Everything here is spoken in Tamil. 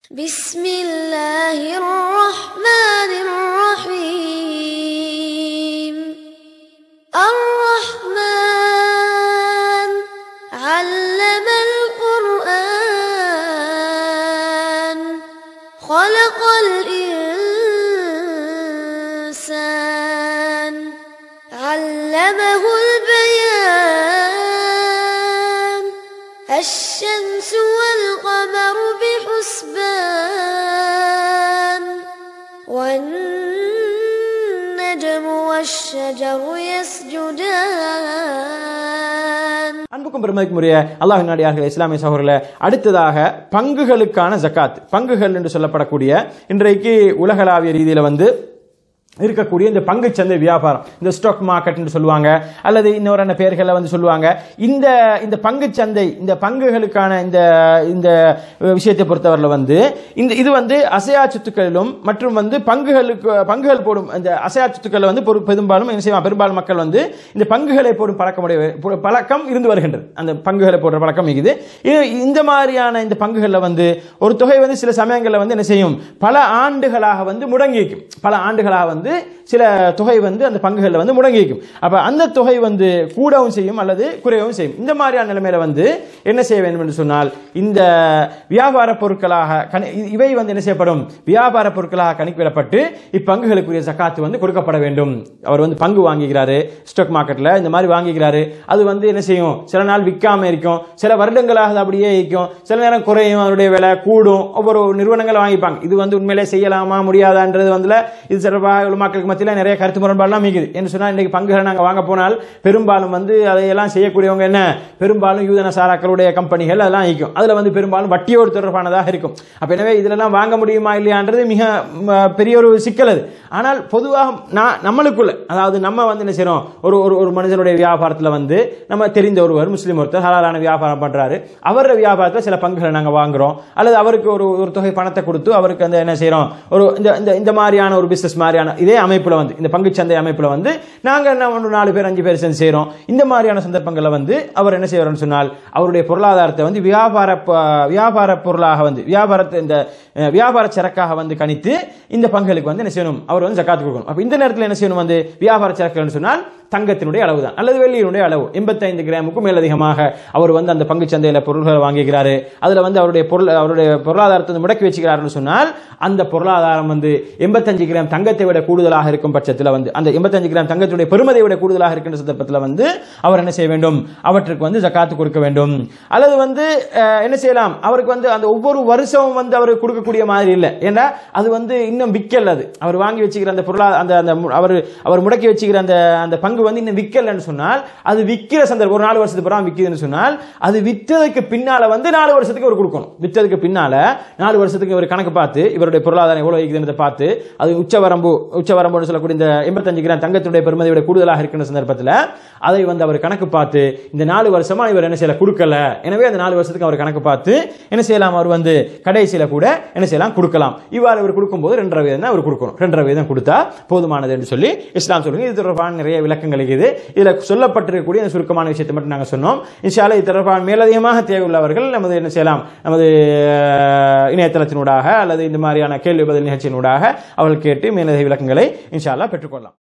بسم الله الرحمن الرحيم الرحمن علم القرآن خلق الإنسان علمه البيان الشمس والقمر بحسبان والنجم والشجر يسجدان அன்புக்கும் பெருமதிக்குரிய அல்லாஹ் நாடியார்கள் இஸ்லாமிய சகோதரர்களே அடுத்ததாக பங்குகளுக்கான ஜகாத் பங்குகள் என்று சொல்லப்படக்கூடிய இன்றைக்கு உலகளாவிய ரீதியில வந்து இருக்கக்கூடிய இந்த பங்குச்சந்தை வியாபாரம் இந்த ஸ்டாக் மார்க்கெட் என்று சொல்லுவாங்க அல்லது இன்னொரு பெயர்களை வந்து சொல்லுவாங்க இந்த இந்த பங்குச்சந்தை இந்த பங்குகளுக்கான இந்த இந்த விஷயத்தை பொறுத்தவரையில் வந்து இந்த இது வந்து அசையா சொத்துக்களிலும் மற்றும் வந்து பங்குகளுக்கு பங்குகள் போடும் இந்த அசையா சொத்துக்களை வந்து பொறு- பெரும்பாலும் என்ன செய்வாங்க பெரும்பாலும் மக்கள் வந்து இந்த பங்குகளை போடும் பழக்கமுடைய பொ- பழக்கம் இருந்து வருகின்றது அந்த பங்குகளை போடுற பழக்கம் இருக்குது இது- இந்த மாதிரியான இந்த பங்குகளில் வந்து ஒரு தொகை வந்து சில சமயங்களில் வந்து என்ன செய்யும் பல ஆண்டுகளாக வந்து முடங்கி இருக்கும் பல ஆண்டுகளாக வந்து சில தொகை வந்து அந்த பங்குகளில் வந்து முடங்கி இருக்கும் அப்ப அந்த தொகை வந்து கூடவும் செய்யும் அல்லது குறையவும் செய்யும் இந்த மாதிரியான நிலைமையில வந்து என்ன செய்ய வேண்டும் என்று சொன்னால் இந்த வியாபார பொருட்களாக கணி- இவை வந்து என்ன செய்யப்படும் வியாபார பொருட்களாக கணிப்பிடப்பட்டு இப்பங்குகளுக்குரிய ஜக்காத்து வந்து கொடுக்கப்பட வேண்டும் அவர் வந்து பங்கு வாங்கிக்கிறாரு ஸ்டாக் மார்க்கெட்ல இந்த மாதிரி வாங்கிக்கிறாரு அது வந்து என்ன செய்யும் சில நாள் விற்காம இருக்கும் சில வருடங்களாக அது அப்படியே இருக்கும் சில நேரம் குறையும் அதனுடைய விலை கூடும் ஒவ்வொரு நிறுவனங்கள் வாங்கிப்பாங்க இது வந்து உண்மையிலே செய்யலாமா முடியாதான்றது வந்து இது சிறப்பாக மக்களுக்கு மத்தியில் நிறைய கருத்து முரண்பாடுலாம் மிகுது என்று சொன்னால் இன்னைக்கு பங்குகளை நாங்கள் வாங்க போனால் பெரும்பாலும் வந்து அதையெல்லாம் செய்யக்கூடியவங்க என்ன பெரும்பாலும் யூதன சாராக்களுடைய கம்பெனிகள் அதெல்லாம் இருக்கும் அதுல வந்து பெரும்பாலும் வட்டியோடு தொடர்பானதாக இருக்கும் அப்ப எனவே இதுலலாம் வாங்க முடியுமா இல்லையான்றது மிக ம, பெரிய ஒரு சிக்கல் அது ஆனால் பொதுவாக நான் நம்மளுக்குள்ள அதாவது நம்ம வந்து என்ன செய்றோம் ஒரு ஒரு ஒரு மனுஷனுடைய வியாபாரத்துல வந்து நம்ம தெரிந்த ஒருவர் முஸ்லீம் ஒருத்தர் ஹலாலான வியாபாரம் பண்றாரு அவருடைய வியாபாரத்தில் சில பங்குகளை நாங்க வாங்குறோம் அல்லது அவருக்கு ஒரு ஒரு தொகை பணத்தை கொடுத்து அவருக்கு அந்த என்ன செய்றோம் ஒரு இந்த இந்த இந்த மாதிரியான ஒரு பிசினஸ் மாதிரியான இதே அமைப்புல வந்து இந்த பங்குச்சந்தை அமைப்புல வந்து நாங்க என்ன ஒரு நாலு பேர் அஞ்சு பேர் சேர்ந்து செய்றோம் இந்த மாதிரியான சந்தர்ப்பங்கள்ல வந்து அவர் என்ன செய்வார்னு சொன்னால் அவருடைய பொருளாதாரத்தை வந்து வியாபார ப- வியாபார பொருளாக வந்து வியாபாரத்தை இந்த அஹ், வியாபார சரக்காக வந்து கணித்து இந்த பங்குகளுக்கு வந்து என்ன செய்யணும் அவர் வந்து ஜக்காத்து கொடுக்கணும் அப்ப இந்த நேரத்தில் என்ன செய்யணும் வந்து வியாபார சரக்குன்னு சொன்னால் தங்கத்தினுடைய அளவு தான் அல்லது வெள்ளியினுடைய அளவு எண்பத்தைந்து கிராமுக்கும் மேலதிகமாக அவர் வந்து அந்த பங்கு சந்தையில பொருள்களை வாங்கிக்கிறாரு அதுல வந்து அவருடைய பொருள் அவருடைய பொருளாதாரத்தை வந்து முடக்கி வச்சுக்கிறாருன்னு சொன்னால் அந்த பொருளாதாரம் வந்து எண்பத்தஞ்சு கிராம் தங்கத்தை விட கூடுதலாக இருக்கும் பட்சத்தில் வந்து அந்த எண்பத்தஞ்சு கிராம் தங்கத்துடைய பெருமதியை விட கூடுதலாக இருக்கின்ற சந்தர்ப்பத்தில் வந்து அவர் என்ன செய்ய வேண்டும் அவற்றுக்கு வந்து ஜக்காத்து கொடுக்க வேண்டும் அல்லது வந்து அஹ், என்ன செய்யலாம் அவருக்கு வந்து அந்த ஒவ்வொரு வருஷமும் வந்து அவர் கொடுக்கக்கூடிய மாதிரி இல்லை ஏன்னா அது வந்து இன்னும் விக்கல் அது அவர் வாங்கி வச்சுக்கிற அந்த பொருளா அந்த அந்த மு- அவர் அவர் முடக்கி வச்சுக்கிற அந்த அந்த பங்கு வந்து இன்னும் விக்கலன்னு சொன்னால் அது விக்கிற சந்தர்ப்பம் ஒரு நாலு வருஷத்துக்கு பிறகு விக்குதுன்னு சொன்னால் அது விற்றதுக்கு பின்னால வந்து நாலு வருஷத்துக்கு அவர் கொடுக்கணும் விற்றதுக்கு பின்னால நாலு வருஷத்துக்கு ஒரு கணக்கு பார்த்து இவருடைய பொருளாதாரம் எவ்வளவு இருக்குதுன்னு பார்த்து அது உச்சவரம்பு உச்சவரம்புன்னு சொல்லக்கூடிய இந்த எண்பத்தஞ்சு கிராம் தங்கத்துடைய பெருமதியை விட கூடுதலாக இருக்கின்ற சந்தர்ப்பத்தில் அதை வந்து அவர் கணக்கு பார்த்து இந்த நாலு வருஷமா இவர் என்ன செய்யல கொடுக்கல எனவே அந்த நாலு வருஷத்துக்கு அவர் கணக்கு பார்த்து என்ன செய்யலாம் அவர் வந்து கடைசியில கூட என்ன செய்யலாம் கொடுக்கலாம் இவ்வாறு அவர் கொடுக்கும்போது ரெண்டரை வீதம் தான் அவர் கொடுக்கணும் ரெண்டரை வீதம் கொடுத்தா போதுமானது என்று சொல்லி இஸ்லாம் சொல்லுங்க இது தொடர்பான நிறைய விளக்கங்கள் இருக்குது இதுல சொல்லப்பட்டிருக்கக்கூடிய இந்த சுருக்கமான விஷயத்தை மட்டும் நாங்கள் சொன்னோம் இன்ஷால்லா இது தொடர்பான மேலதிகமாக தேவையுள்ளவர்கள் நமது என்ன செய்யலாம் நமது அஹ், இணையதளத்தினூடாக அல்லது இந்த மாதிரியான கேள்வி பதில் நிகழ்ச்சியினூடாக அவர்கள் கேட்டு மேலதிக விளக்கங்களை இன்ஷால்லா பெற்றுக்கொள்ளலாம்